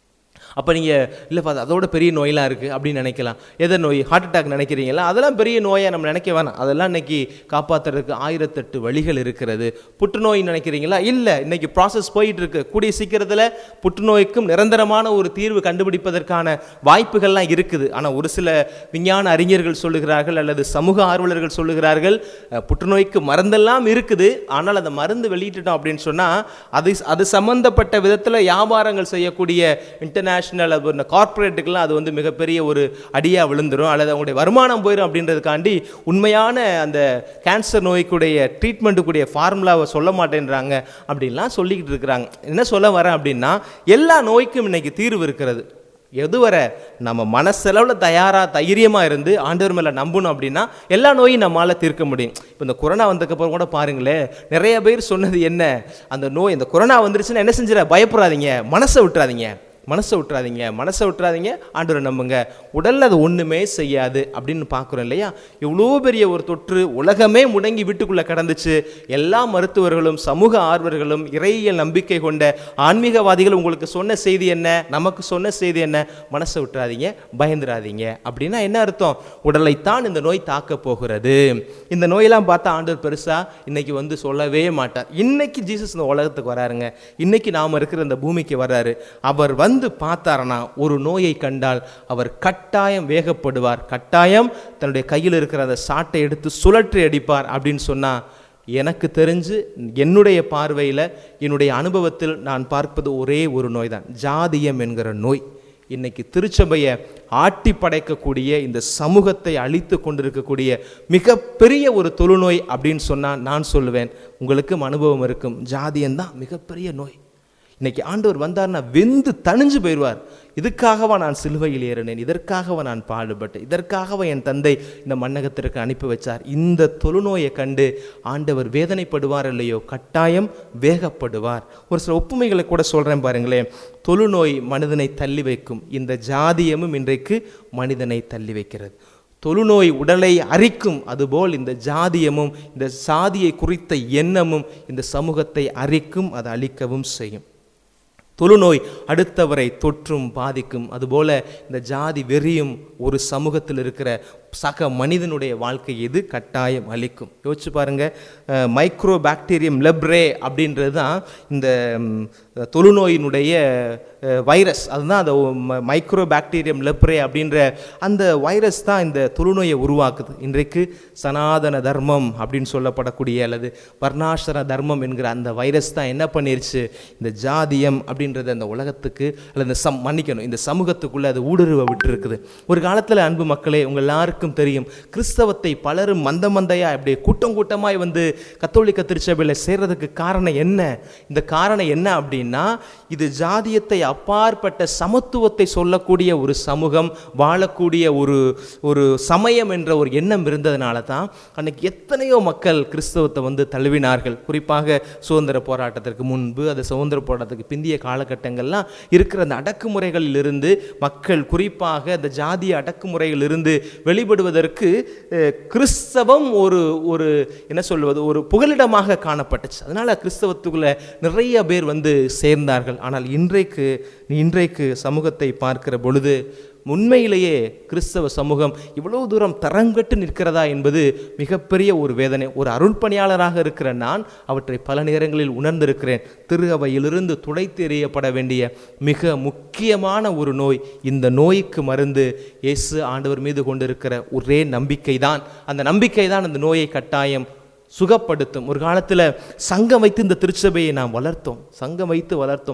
B: அப்போ நீங்கள் இல்லைப்பா அது அதோட பெரிய நோயெலாம் இருக்குது அப்படின்னு நினைக்கலாம் எதை நோய் ஹார்ட் அட்டாக் நினைக்கிறீங்களா அதெல்லாம் பெரிய நோயை நம்ம நினைக்க வேணாம் அதெல்லாம் இன்னைக்கு காப்பாற்றுறதுக்கு ஆயிரத்தெட்டு வழிகள் இருக்கிறது புற்றுநோய் நினைக்கிறீங்களா இல்லை இன்னைக்கு ப்ராசஸ் போயிட்டு இருக்கு கூடிய சீக்கிரத்தில் புற்றுநோய்க்கும் நிரந்தரமான ஒரு தீர்வு கண்டுபிடிப்பதற்கான வாய்ப்புகள்லாம் இருக்குது ஆனால் ஒரு சில விஞ்ஞான அறிஞர்கள் சொல்லுகிறார்கள் அல்லது சமூக ஆர்வலர்கள் சொல்லுகிறார்கள் அஹ், புற்றுநோய்க்கு மருந்தெல்லாம் இருக்குது ஆனால் அந்த மருந்து வெளியிட்டுட்டோம் அப்படின்னு சொன்னால் அது அது சம்பந்தப்பட்ட விதத்தில் வியாபாரங்கள் செய்யக்கூடிய இன்டர்நேஷ்னல் இந்த கார்ப்பரேட்டுக்கெல்லாம் அது வந்து மிகப்பெரிய ஒரு அடியாக விழுந்துரும் அல்லது அவங்களுடைய வருமானம் போயிடும் அப்படின்றதுக்காண்டி உண்மையான அந்த கேன்சர் நோய்க்குடைய ட்ரீட்மெண்ட்டுக்குடைய ஃபார்முலாவை சொல்ல மாட்டேன்றாங்க அப்படின்லாம் சொல்லிக்கிட்டு இருக்கிறாங்க என்ன சொல்ல வரேன் அப்படின்னா எல்லா நோய்க்கும் இன்னைக்கு தீர்வு இருக்கிறது எதுவரை நம்ம மனசளவில் தயாராக தைரியமாக இருந்து ஆண்டவர் மேலே நம்பணும் அப்படின்னா எல்லா நோயும் நம்மளால் தீர்க்க முடியும் இப்போ இந்த கொரோனா வந்ததுக்கப்புறம் கூட பாருங்களேன் நிறைய பேர் சொன்னது என்ன அந்த நோய் இந்த கொரோனா வந்துருச்சுன்னா என்ன செஞ்சிட பயப்படாதீங்க மனசை விட்டுறாதீங்க மனசை விட்டுறாதீங்க மனசை விட்டுறாதீங்க ஆண்டவரை நம்புங்க உடல்ல அது ஒண்ணுமே செய்யாது அப்படின்னு பார்க்குறோம் இல்லையா எவ்வளோ பெரிய ஒரு தொற்று உலகமே முடங்கி வீட்டுக்குள்ள கடந்துச்சு எல்லா மருத்துவர்களும் சமூக ஆர்வர்களும் இறையியல் நம்பிக்கை கொண்ட ஆன்மீகவாதிகள் உங்களுக்கு சொன்ன செய்தி என்ன நமக்கு சொன்ன செய்தி என்ன மனசை விட்டுறாதீங்க பயந்துராதீங்க அப்படின்னா என்ன அர்த்தம் உடலைத்தான் இந்த நோய் தாக்க போகிறது இந்த நோயெல்லாம் பார்த்தா ஆண்டவர் பெருசா இன்னைக்கு வந்து சொல்லவே மாட்டார் இன்னைக்கு ஜீசஸ் இந்த உலகத்துக்கு வராருங்க இன்னைக்கு நாம இருக்கிற இந்த பூமிக்கு வர்றாரு அவர் வந்து பார்த்தாருன்னா ஒரு நோயை கண்டால் அவர் கட்டாயம் வேகப்படுவார் கட்டாயம் தன்னுடைய கையில் இருக்கிற அந்த சாட்டை எடுத்து சுழற்றி அடிப்பார் அப்படின்னு சொன்னா எனக்கு தெரிஞ்சு என்னுடைய பார்வையில் என்னுடைய அனுபவத்தில் நான் பார்ப்பது ஒரே ஒரு நோய் தான் ஜாதியம் என்கிற நோய் இன்னைக்கு திருச்சபையை ஆட்டி படைக்கக்கூடிய இந்த சமூகத்தை அழித்து கொண்டிருக்கக்கூடிய மிகப்பெரிய ஒரு தொழுநோய் அப்படின்னு சொன்னால் நான் சொல்லுவேன் உங்களுக்கும் அனுபவம் இருக்கும் ஜாதியம்தான் மிகப்பெரிய நோய் இன்னைக்கு ஆண்டவர் வந்தார்னா வெந்து தணிஞ்சு போயிடுவார் இதுக்காகவா நான் சிலுவையில் ஏறினேன் இதற்காகவா நான் பாடுபட்டேன் இதற்காகவா என் தந்தை இந்த மன்னகத்திற்கு அனுப்பி வச்சார் இந்த தொழுநோயை கண்டு ஆண்டவர் வேதனைப்படுவார் இல்லையோ கட்டாயம் வேகப்படுவார் ஒரு சில ஒப்புமைகளை கூட சொல்றேன் பாருங்களேன் தொழுநோய் மனிதனை தள்ளி வைக்கும் இந்த ஜாதியமும் இன்றைக்கு மனிதனை தள்ளி வைக்கிறது தொழுநோய் உடலை அரிக்கும் அதுபோல் இந்த ஜாதியமும் இந்த சாதியை குறித்த எண்ணமும் இந்த சமூகத்தை அரிக்கும் அது அழிக்கவும் செய்யும் தொழுநோய் அடுத்தவரை தொற்றும் பாதிக்கும் அதுபோல இந்த ஜாதி வெறியும் ஒரு சமூகத்தில் இருக்கிற சக மனிதனுடைய வாழ்க்கை எது கட்டாயம் அளிக்கும் யோசிச்சு பாருங்க மைக்ரோ பாக்டீரியம் லெப்ரே அப்படின்றது தான் இந்த ம், தொழுநோயினுடைய அஹ், வைரஸ் அதுதான் அந்த மைக்ரோ பாக்டீரியம் லெப்ரே அப்படின்ற அந்த வைரஸ் தான் இந்த தொழுநோயை உருவாக்குது இன்றைக்கு சனாதன தர்மம் அப்படின்னு சொல்லப்படக்கூடிய அல்லது வர்ணாசிர தர்மம் என்கிற அந்த வைரஸ் தான் என்ன பண்ணிருச்சு இந்த ஜாதியம் அப்படின்றது அந்த உலகத்துக்கு அல்லது இந்த சம் மன்னிக்கணும் இந்த சமூகத்துக்குள்ள அது ஊடுருவ விட்டு இருக்குது ஒரு காலத்தில் அன்பு மக்களே உங்கள் எல்லாருக்கும் தெரியும் கிறிஸ்தவத்தை பலரும் மந்த மந்தையா இப்படி கூட்டம் கூட்டமாய் வந்து கத்தோலிக்க திருச்சபையில் சேர்றதுக்கு காரணம் என்ன இந்த காரணம் என்ன அப்படின்னா இது ஜாதியத்தை அப்பாற்பட்ட சமத்துவத்தை சொல்லக்கூடிய ஒரு சமூகம் வாழக்கூடிய ஒரு ஒரு சமயம் என்ற ஒரு எண்ணம் இருந்ததுனால தான் அன்னைக்கு எத்தனையோ மக்கள் கிறிஸ்தவத்தை வந்து தழுவினார்கள் குறிப்பாக சுதந்திர போராட்டத்திற்கு முன்பு அது சுதந்திர போராட்டத்துக்கு பிந்திய காலகட்டங்கள்லாம் இருக்கிற அந்த அடக்குமுறைகளிலிருந்து மக்கள் குறிப்பாக அந்த ஜாதிய அடக்குமுறையிலிருந்து வெளிப்படுவதற்கு அஹ், கிறிஸ்தவம் ஒரு ஒரு என்ன சொல்வது ஒரு புகலிடமாக காணப்பட்டுச்சு அதனால கிறிஸ்தவத்துக்குள்ள நிறைய பேர் வந்து சேர்ந்தார்கள் ஆனால் இன்றைக்கு இன்றைக்கு சமூகத்தை பார்க்கிற பொழுது உண்மையிலேயே கிறிஸ்தவ சமூகம் இவ்வளவு தூரம் தரங்கட்டு நிற்கிறதா என்பது மிகப்பெரிய ஒரு வேதனை ஒரு அருள்பணியாளராக இருக்கிற நான் அவற்றை பல நேரங்களில் உணர்ந்திருக்கிறேன் திரு அவையிலிருந்து துடைத்து எறியப்பட வேண்டிய மிக முக்கியமான ஒரு நோய் இந்த நோய்க்கு மருந்து இயேசு ஆண்டவர் மீது கொண்டிருக்கிற ஒரே நம்பிக்கை தான் அந்த நம்பிக்கை தான் அந்த நோயை கட்டாயம் சுகப்படுத்தும் ஒரு காலத்தில் சங்கம் வைத்து இந்த திருச்சபையை நாம் வளர்த்தோம் சங்கம் வைத்து வளர்த்தோம்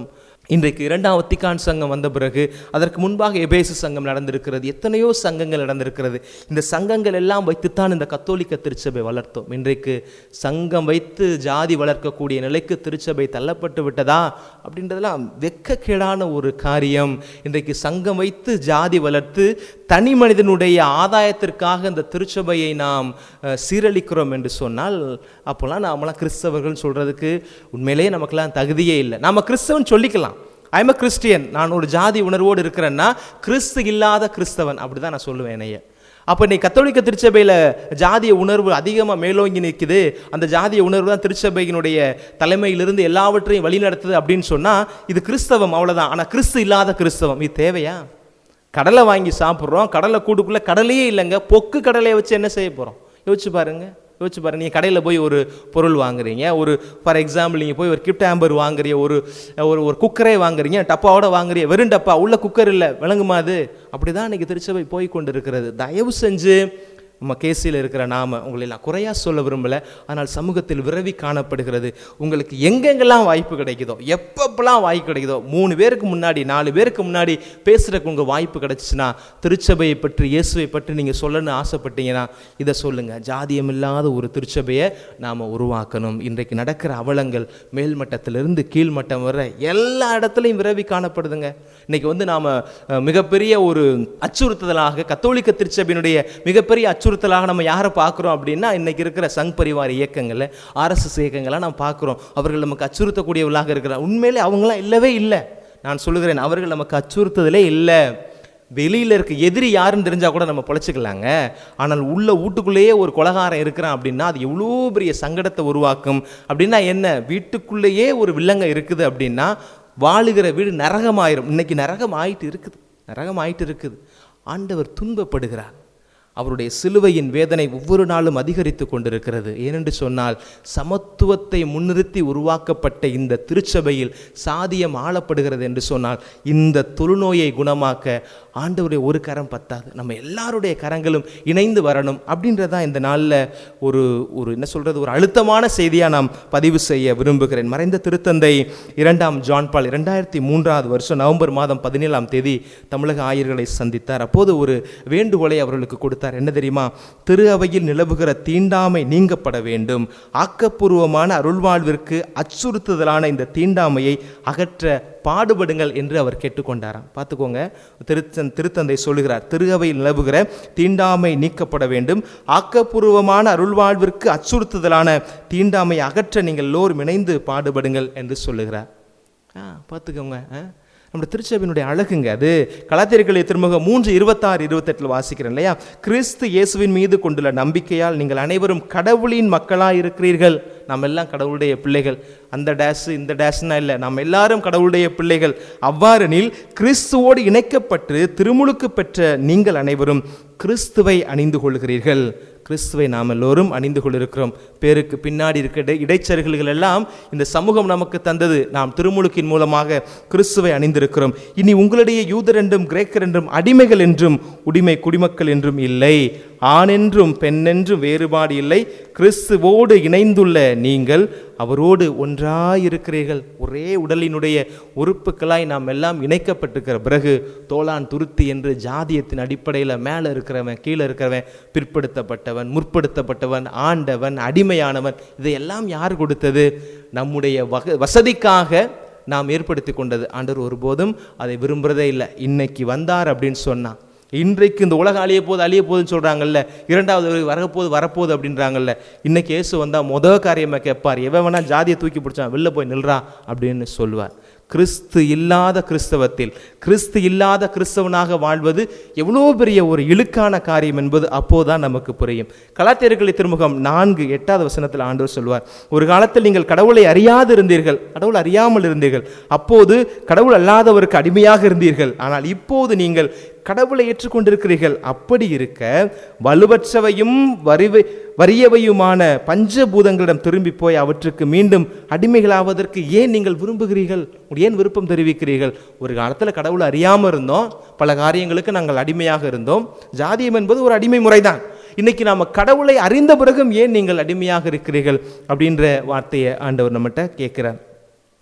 B: இன்றைக்கு இரண்டாம் வத்திக்கான் சங்கம் வந்த பிறகு அதற்கு முன்பாக எபேசு சங்கம் நடந்திருக்கிறது எத்தனையோ சங்கங்கள் நடந்திருக்கிறது இந்த சங்கங்கள் எல்லாம் வைத்துத்தான் இந்த கத்தோலிக்க திருச்சபை வளர்த்தோம் இன்றைக்கு சங்கம் வைத்து ஜாதி வளர்க்கக்கூடிய நிலைக்கு திருச்சபை தள்ளப்பட்டு விட்டதா அப்படின்றதெல்லாம் வெக்கக்கேடான ஒரு காரியம் இன்றைக்கு சங்கம் வைத்து ஜாதி வளர்த்து தனி மனிதனுடைய ஆதாயத்திற்காக இந்த திருச்சபையை நாம் அஹ், சீரழிக்கிறோம் என்று சொன்னால் அப்போல்லாம் நாமெல்லாம் கிறிஸ்தவர்கள் சொல்றதுக்கு உண்மையிலேயே நமக்கெல்லாம் தகுதியே இல்லை நாம கிறிஸ்தவன் சொல்லிக்கலாம் ஐம் அ கிறிஸ்டியன் நான் ஒரு ஜாதி உணர்வோடு இருக்கிறேன்னா கிறிஸ்து இல்லாத கிறிஸ்தவன் அப்படிதான் நான் சொல்லுவேன் என்னைய அப்போ நீ கத்தோலிக்க திருச்சபையில் ஜாதிய உணர்வு அதிகமாக மேலோங்கி நிற்குது அந்த ஜாதிய உணர்வு தான் திருச்சபையினுடைய தலைமையிலிருந்து எல்லாவற்றையும் வழிநடத்துது அப்படின்னு சொன்னால் இது கிறிஸ்தவம் அவ்வளோதான் ஆனால் கிறிஸ்து இல்லாத கிறிஸ்தவம் இது தேவையா கடலை வாங்கி சாப்பிட்றோம் கடலை கூட்டுக்குள்ளே கடலையே இல்லைங்க பொக்கு கடலையை வச்சு என்ன செய்ய போகிறோம் யோசிச்சு பாருங்க யோசிச்சு பாருங்க நீங்கள் கடையில் போய் ஒரு பொருள் வாங்குறீங்க ஒரு ஃபார் எக்ஸாம்பிள் நீங்கள் போய் ஒரு கிஃப்ட் ஆம்பர் வாங்குறீங்க ஒரு ஒரு ஒரு குக்கரே வாங்குறீங்க டப்பாவோட வாங்குறீங்க வெறும் டப்பா உள்ள குக்கர் இல்லை விளங்குமா அது அப்படி தான் இன்றைக்கி திருச்சபை போய் கொண்டு இருக்கிறது தயவு செஞ்சு நம்ம கேசியில் இருக்கிற நாம உங்களை நான் குறையாக சொல்ல விரும்பல ஆனால் சமூகத்தில் விரவி காணப்படுகிறது உங்களுக்கு எங்கெங்கெல்லாம் வாய்ப்பு கிடைக்குதோ எப்பப்பெல்லாம் வாய்ப்பு கிடைக்குதோ மூணு பேருக்கு முன்னாடி நாலு பேருக்கு முன்னாடி பேசுறதுக்கு உங்கள் வாய்ப்பு கிடைச்சிச்சுன்னா திருச்சபையை பற்றி இயேசுவை பற்றி நீங்கள் சொல்லணும்னு ஆசைப்பட்டீங்கன்னா இதை சொல்லுங்கள் ஜாதியம் இல்லாத ஒரு திருச்சபையை நாம் உருவாக்கணும் இன்றைக்கு நடக்கிற அவலங்கள் மேல்மட்டத்திலிருந்து கீழ்மட்டம் வரை எல்லா இடத்துலையும் விரவி காணப்படுதுங்க இன்னைக்கு வந்து நாம் மிகப்பெரிய ஒரு அச்சுறுத்துதலாக கத்தோலிக்க திருச்சபையினுடைய மிகப்பெரிய அச்சுறுத்தலாக நம்ம யாரை பார்க்குறோம் அப்படின்னா இன்னைக்கு இருக்கிற சங் பரிவார இயக்கங்களை ஆர்எஸ்எஸ் இயக்கங்களை நாம் பார்க்குறோம் அவர்கள் நமக்கு அச்சுறுத்தக்கூடியவர்களாக இருக்கிறார் உண்மையிலே அவங்களாம் இல்லவே இல்லை நான் சொல்லுகிறேன் அவர்கள் நமக்கு அச்சுறுத்துதலே இல்லை வெளியில் இருக்க எதிரி யாருன்னு தெரிஞ்சா கூட நம்ம பொழைச்சிக்கலாங்க ஆனால் உள்ள வீட்டுக்குள்ளேயே ஒரு கொலகாரம் இருக்கிறான் அப்படின்னா அது எவ்வளோ பெரிய சங்கடத்தை உருவாக்கும் அப்படின்னா என்ன வீட்டுக்குள்ளேயே ஒரு வில்லங்க இருக்குது அப்படின்னா வாழுகிற வீடு நரகமாயிரும் இன்னைக்கு நரகம் ஆயிட்டு இருக்குது நரகம் ஆயிட்டு இருக்குது ஆண்டவர் துன்பப்படுகிறார் அவருடைய சிலுவையின் வேதனை ஒவ்வொரு நாளும் அதிகரித்து கொண்டிருக்கிறது ஏனென்று சொன்னால் சமத்துவத்தை முன்னிறுத்தி உருவாக்கப்பட்ட இந்த திருச்சபையில் சாதியம் ஆளப்படுகிறது என்று சொன்னால் இந்த தொழுநோயை குணமாக்க ஆண்டவருடைய ஒரு கரம் பத்தாது நம்ம எல்லாருடைய கரங்களும் இணைந்து வரணும் அப்படின்றதான் இந்த நாளில் ஒரு ஒரு என்ன சொல்றது ஒரு அழுத்தமான செய்தியாக நாம் பதிவு செய்ய விரும்புகிறேன் மறைந்த திருத்தந்தை இரண்டாம் ஜான் பால் இரண்டாயிரத்தி மூன்றாவது வருஷம் நவம்பர் மாதம் பதினேழாம் தேதி தமிழக ஆயர்களை சந்தித்தார் அப்போது ஒரு வேண்டுகோளை அவர்களுக்கு கொடுத்தார் என்ன தெரியுமா திரு அவையில் நிலவுகிற தீண்டாமை நீங்கப்பட வேண்டும் ஆக்கப்பூர்வமான அருள்வாழ்விற்கு அச்சுறுத்துதலான இந்த தீண்டாமையை அகற்ற பாடுபடுங்கள் என்று அவர் கேட்டுக்கொண்டாராம் பார்த்துக்கோங்க திருத்தன் திருத்தந்தை சொல்லுகிறார் திரு அவையில் நிலவுகிற தீண்டாமை நீக்கப்பட வேண்டும் ஆக்கப்பூர்வமான அருள்வாழ்விற்கு அச்சுறுத்துதலான தீண்டாமை அகற்ற நீங்கள் எல்லோரும் இணைந்து பாடுபடுங்கள் என்று சொல்லுகிறார் ஆ பார்த்துக்கோங்க ஆ நம்ம திருச்சபையினுடைய அழகுங்க அது கலாத்திரிகளை திருமுக மூன்று இருபத்தாறு இருபத்தெட்டில் வாசிக்கிறேன் இல்லையா கிறிஸ்து இயேசுவின் மீது கொண்டுள்ள நம்பிக்கையால் நீங்கள் அனைவரும் கடவுளின் மக்களாக இருக்கிறீர்கள் நம்ம எல்லாம் கடவுளுடைய பிள்ளைகள் அந்த டேஸ் இந்த டேஸ்னா இல்லை நம்ம எல்லாரும் கடவுளுடைய பிள்ளைகள் அவ்வாறெனில் கிறிஸ்துவோடு இணைக்கப்பட்டு திருமுழுக்கு பெற்ற நீங்கள் அனைவரும் கிறிஸ்துவை அணிந்து கொள்கிறீர்கள் கிறிஸ்துவை நாம் எல்லோரும் அணிந்து கொண்டிருக்கிறோம் பேருக்கு பின்னாடி இருக்கிற இடைச்சல்கள் எல்லாம் இந்த சமூகம் நமக்கு தந்தது நாம் திருமுழுக்கின் மூலமாக கிறிஸ்துவை அணிந்திருக்கிறோம் இனி உங்களுடைய யூதர் என்றும் கிரேக்கர் என்றும் அடிமைகள் என்றும் உடிமை குடிமக்கள் என்றும் இல்லை ஆணென்றும் பெண்ணென்றும் வேறுபாடு இல்லை கிறிஸ்துவோடு இணைந்துள்ள நீங்கள் அவரோடு ஒன்றாயிருக்கிறீர்கள் ஒரே உடலினுடைய உறுப்புகளாய் நாம் எல்லாம் இணைக்கப்பட்டிருக்கிற பிறகு தோளான் துருத்தி என்று ஜாதியத்தின் அடிப்படையில் மேலே இருக்கிறவன் கீழே இருக்கிறவன் பிற்படுத்தப்பட்டவன் முற்படுத்தப்பட்டவன் ஆண்டவன் அடிமையானவன் இதையெல்லாம் யார் கொடுத்தது நம்முடைய வக வசதிக்காக நாம் ஏற்படுத்தி கொண்டது ஆண்டவர் ஒருபோதும் அதை விரும்புகிறதே இல்லை இன்னைக்கு வந்தார் அப்படின்னு சொன்னான் இன்றைக்கு இந்த உலகம் அழிய போது அழிய போகுதுன்னு சொல்கிறாங்கல்ல இரண்டாவது வரை வரப்போகுது வரப்போகுது அப்படின்றாங்கல்ல இன்னைக்கு இயேசு வந்தால் முதல் காரியமாக கேட்பார் எவன் வேணா ஜாதியை தூக்கி பிடிச்சான் வெளில போய் நில்றா அப்படின்னு சொல்லுவார் கிறிஸ்து இல்லாத கிறிஸ்தவத்தில் கிறிஸ்து இல்லாத கிறிஸ்தவனாக வாழ்வது எவ்வளோ பெரிய ஒரு இழுக்கான காரியம் என்பது அப்போதான் நமக்கு புரியும் கலாத்தியர்களை திருமுகம் நான்கு எட்டாவது வசனத்தில் ஆண்டவர் சொல்வார் ஒரு காலத்தில் நீங்கள் கடவுளை அறியாது இருந்தீர்கள் கடவுள் அறியாமல் இருந்தீர்கள் அப்போது கடவுள் அல்லாதவருக்கு அடிமையாக இருந்தீர்கள் ஆனால் இப்போது நீங்கள் கடவுளை ஏற்றுக்கொண்டிருக்கிறீர்கள் அப்படி இருக்க வலுவற்றவையும் வரிவை வறியவையுமான பஞ்சபூதங்களிடம் திரும்பி போய் அவற்றுக்கு மீண்டும் அடிமைகளாவதற்கு ஏன் நீங்கள் விரும்புகிறீர்கள் ஏன் விருப்பம் தெரிவிக்கிறீர்கள் ஒரு காலத்தில் கடவுளை அறியாமல் இருந்தோம் பல காரியங்களுக்கு நாங்கள் அடிமையாக இருந்தோம் ஜாதியம் என்பது ஒரு அடிமை முறைதான் இன்னைக்கு நாம கடவுளை அறிந்த பிறகும் ஏன் நீங்கள் அடிமையாக இருக்கிறீர்கள் அப்படின்ற வார்த்தையை ஆண்டவர் நம்மகிட்ட கேட்கிறார்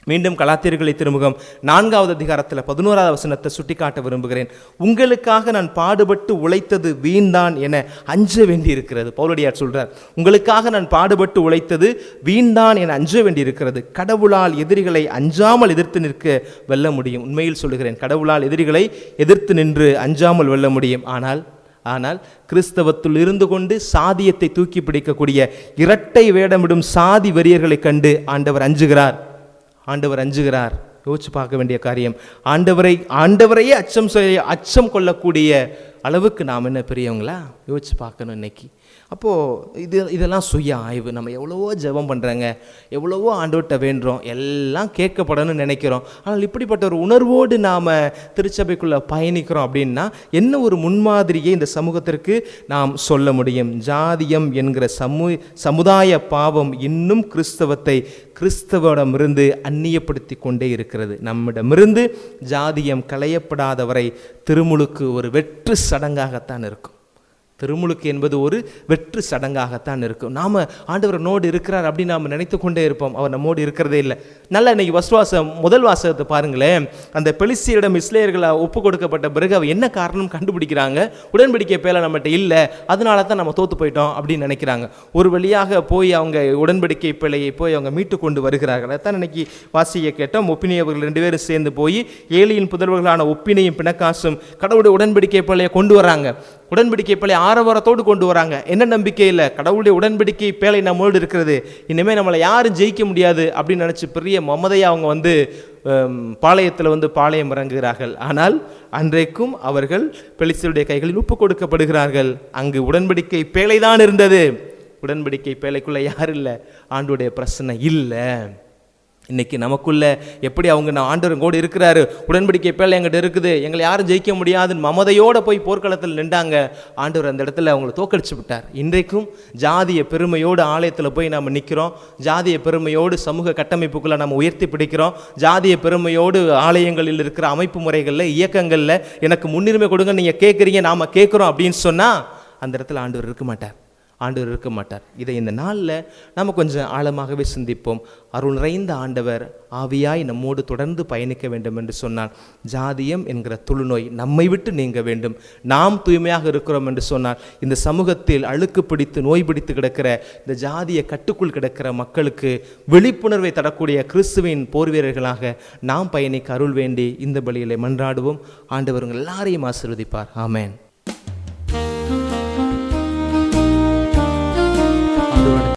B: மீண்டும் கலாத்தியர்களை திருமுகம் நான்காவது அதிகாரத்தில் பதினோராவது வசனத்தை சுட்டிக்காட்ட விரும்புகிறேன் உங்களுக்காக நான் பாடுபட்டு உழைத்தது வீண்தான் என அஞ்ச வேண்டியிருக்கிறது பவுலடியார் சொல்றார் உங்களுக்காக நான் பாடுபட்டு உழைத்தது வீண்தான் என அஞ்ச வேண்டியிருக்கிறது கடவுளால் எதிரிகளை அஞ்சாமல் எதிர்த்து நிற்க வெல்ல முடியும் உண்மையில் சொல்லுகிறேன் கடவுளால் எதிரிகளை எதிர்த்து நின்று அஞ்சாமல் வெல்ல முடியும் ஆனால் ஆனால் கிறிஸ்தவத்துள் இருந்து கொண்டு சாதியத்தை தூக்கி பிடிக்கக்கூடிய இரட்டை வேடமிடும் சாதி வெறியர்களைக் கண்டு ஆண்டவர் அஞ்சுகிறார் ஆண்டவர் அஞ்சுகிறார் யோசிச்சு பார்க்க வேண்டிய காரியம் ஆண்டவரை ஆண்டவரையே அச்சம் செய்ய அச்சம் கொள்ளக்கூடிய அளவுக்கு நாம் என்ன பெரியவங்களா யோசிச்சு பார்க்கணும் இன்னைக்கு அப்போது இது இதெல்லாம் சுய ஆய்வு நம்ம எவ்வளவோ ஜெபம் பண்ணுறோங்க எவ்வளவோ ஆண்டவர்கிட்ட வேண்டுறோம் எல்லாம் கேட்கப்படணும்னு நினைக்கிறோம் ஆனால் இப்படிப்பட்ட ஒரு உணர்வோடு நாம் திருச்சபைக்குள்ளே பயணிக்கிறோம் அப்படின்னா என்ன ஒரு முன்மாதிரியை இந்த சமூகத்திற்கு நாம் சொல்ல முடியும் ஜாதியம் என்கிற சமு சமுதாய பாவம் இன்னும் கிறிஸ்தவத்தை கிறிஸ்தவமிருந்து அந்நியப்படுத்தி கொண்டே இருக்கிறது நம்மிடமிருந்து ஜாதியம் களையப்படாதவரை திருமுழுக்கு ஒரு வெற்று சடங்காகத்தான் இருக்கும் திருமுழுக்கு என்பது ஒரு வெற்று சடங்காகத்தான் இருக்கும் நாம் ஆண்டவர் நோடு இருக்கிறார் அப்படின்னு நாம் நினைத்து கொண்டே இருப்போம் அவர் நம்மோடு இருக்கிறதே இல்லை நல்ல இன்னைக்கு ஃபஸ்ட் வாசம் முதல் வாசகத்தை பாருங்களேன் அந்த பெலிஸ்தியரிடம் இஸ்லேயர்களை ஒப்பு கொடுக்கப்பட்ட பிறகு அவர் என்ன காரணம் கண்டுபிடிக்கிறாங்க உடன்படிக்கை பேல நம்மகிட்ட இல்லை அதனால தான் நம்ம தோத்து போயிட்டோம் அப்படின்னு நினைக்கிறாங்க ஒரு வழியாக போய் அவங்க உடன்படிக்கை பிழையை போய் அவங்க மீட்டு கொண்டு வருகிறார்கள் அதான் இன்னைக்கு வாசியை கேட்டோம் ஒப்பினி அவர்கள் ரெண்டு பேரும் சேர்ந்து போய் ஏலியின் புதல்வர்களான ஒப்பினையும் பிணக்காசும் கடவுளுடைய உடன்படிக்கை பிழையை கொண்டு வராங்க உடன்படிக்கை பேழை ஆரவாரத்தோடு கொண்டு வராங்க என்ன நம்பிக்கை இல்லை கடவுளுடைய உடன்படிக்கை பேழை நம்மளோடு இருக்கிறது இனிமேல் நம்மளை யாரும் ஜெயிக்க முடியாது அப்படின்னு நினச்சி பெரிய மமதையை அவங்க வந்து பாளையத்தில் வந்து பாளையம் இறங்குகிறார்கள் ஆனால் அன்றைக்கும் அவர்கள் பெலிஸ்தருடைய கைகளில் உப்பு கொடுக்கப்படுகிறார்கள் அங்கு உடன்படிக்கை பேழைதான் இருந்தது உடன்படிக்கை பேழைக்குள்ள யார் இல்லை ஆண்டுடைய பிரச்சனை இல்லை இன்னைக்கு நமக்குள்ள எப்படி அவங்க நான் ஆண்டவர் கூட இருக்கிறாரு உடன்படிக்கை பேல எங்கிட்ட இருக்குது எங்களை யாரும் ஜெயிக்க முடியாதுன்னு மமதையோட போய் போர்க்களத்தில் நின்றாங்க ஆண்டவர் அந்த இடத்துல அவங்களை தோக்கடிச்சு விட்டார் இன்றைக்கும் ஜாதிய பெருமையோடு ஆலயத்தில் போய் நம்ம நிற்கிறோம் ஜாதிய பெருமையோடு சமூக கட்டமைப்புக்குள்ள நம்ம உயர்த்தி பிடிக்கிறோம் ஜாதிய பெருமையோடு ஆலயங்களில் இருக்கிற அமைப்பு முறைகளில் இயக்கங்களில் எனக்கு முன்னுரிமை கொடுங்க நீங்கள் கேட்குறீங்க நாம் கேட்குறோம் அப்படின்னு சொன்னால் அந்த இடத்துல ஆண்டவர் இருக்க மாட்டார் ஆண்டவர் இருக்க மாட்டார் இதை இந்த நாளில் நம்ம கொஞ்சம் ஆழமாகவே சிந்திப்போம் அருள் நிறைந்த ஆண்டவர் ஆவியாய் நம்மோடு தொடர்ந்து பயணிக்க வேண்டும் என்று சொன்னார் ஜாதியம் என்கிற தொழுநோய் நம்மை விட்டு நீங்க வேண்டும் நாம் தூய்மையாக இருக்கிறோம் என்று சொன்னார் இந்த சமூகத்தில் அழுக்கு பிடித்து நோய் பிடித்து கிடக்கிற இந்த ஜாதிய கட்டுக்குள் கிடக்கிற மக்களுக்கு விழிப்புணர்வை தரக்கூடிய கிறிஸ்துவின் போர் வீரர்களாக நாம் பயணிக்க அருள் வேண்டி இந்த பலியிலே மன்றாடுவோம் ஆண்டவர் உங்கள் எல்லாரையும் ஆசீர்வதிப்பார் ஆமென்